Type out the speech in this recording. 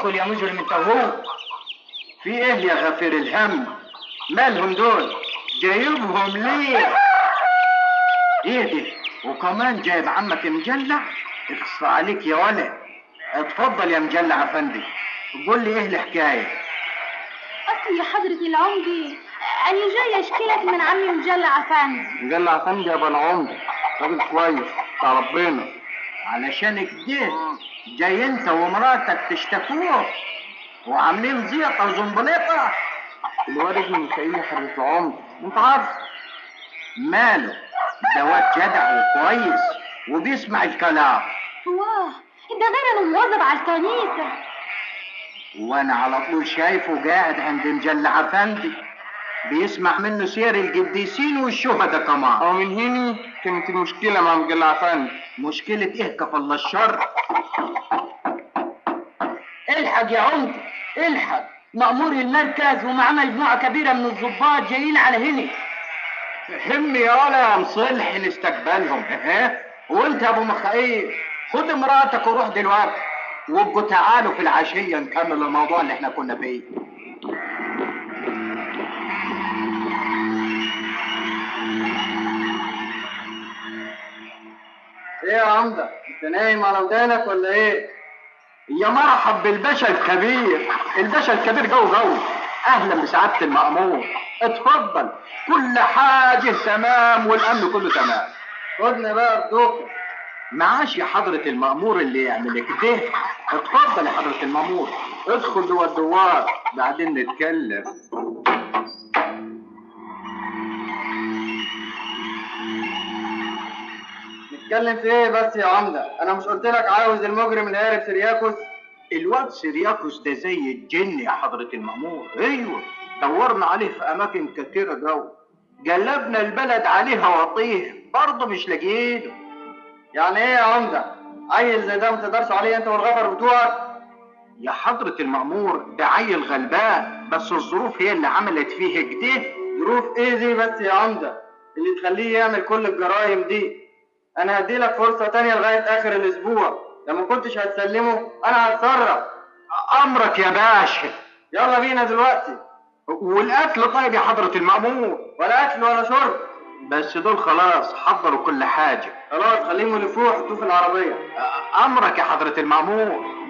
ادخل يا مجرم انت وهو في ايه يا غفير الهم مالهم دول جايبهم ليه ايه دي وكمان جايب عمك مجلع اقصى عليك يا ولد اتفضل يا مجلع افندي قول لي ايه الحكايه أصل يا حضرة العمدة أنا جاية أشكيلك من عمي مجلع أفندي مجلع افندي يا ابو العمده راجل كويس بتاع ربنا علشان كده جاي انت ومراتك تشتكوه وعاملين زيطه وزنبليطه الواد ابن ميخائيل يا حضرة العمده انت عارف ماله ده واد جدع وكويس وبيسمع الكلام واه ده غير إنه مواظب على الكنيسة وانا على طول شايفه قاعد عند مجلع افندي بيسمع منه سير القديسين والشهداء كمان اه من هنا كانت المشكله مع مجلع افندي مشكله ايه كفى الله الشر الحق يا عمدة الحق مأمور المركز ومعاه مجموعة كبيرة من الضباط جايين على هنا هم يا ولا يا مصلح نستقبلهم ها وانت يا ابو مخايل خد مراتك وروح دلوقتي وابقوا تعالوا في العشيه نكمل الموضوع اللي احنا كنا فيه ايه يا عمده انت نايم على ودانك ولا ايه يا مرحب بالباشا الكبير الباشا الكبير جو جو اهلا بسعاده المأمور اتفضل كل حاجه تمام والامن كله تمام خدني بقى بدوك معاش يا حضرة المأمور اللي يعمل كده اتفضل يا حضرة المأمور ادخل جوه الدوار بعدين نتكلم نتكلم في ايه بس يا عمدة انا مش قلت لك عاوز المجرم اللي هارب سيرياكوس الواد سيرياكوس ده زي الجن يا حضرة المأمور ايوه دورنا عليه في اماكن كتيرة جو قلبنا البلد عليها وطيه برضه مش لاقيينه يعني ايه يا عمدة عيل زي ده ما تقدرش عليه انت والغفر بتوعك يا حضرة المأمور ده عيل غلبان بس الظروف هي اللي عملت فيه كده ظروف ايه دي بس يا عمدة اللي تخليه يعمل كل الجرائم دي انا هديلك فرصة تانية لغاية اخر الاسبوع لو ما كنتش هتسلمه انا هتصرف امرك يا باشا يلا بينا دلوقتي والاكل طيب يا حضرة المأمور ولا اكل ولا شرب بس دول خلاص حضروا كل حاجة خلاص خليهم يلفوه وحطوه في العربية أمرك يا حضرة المأمور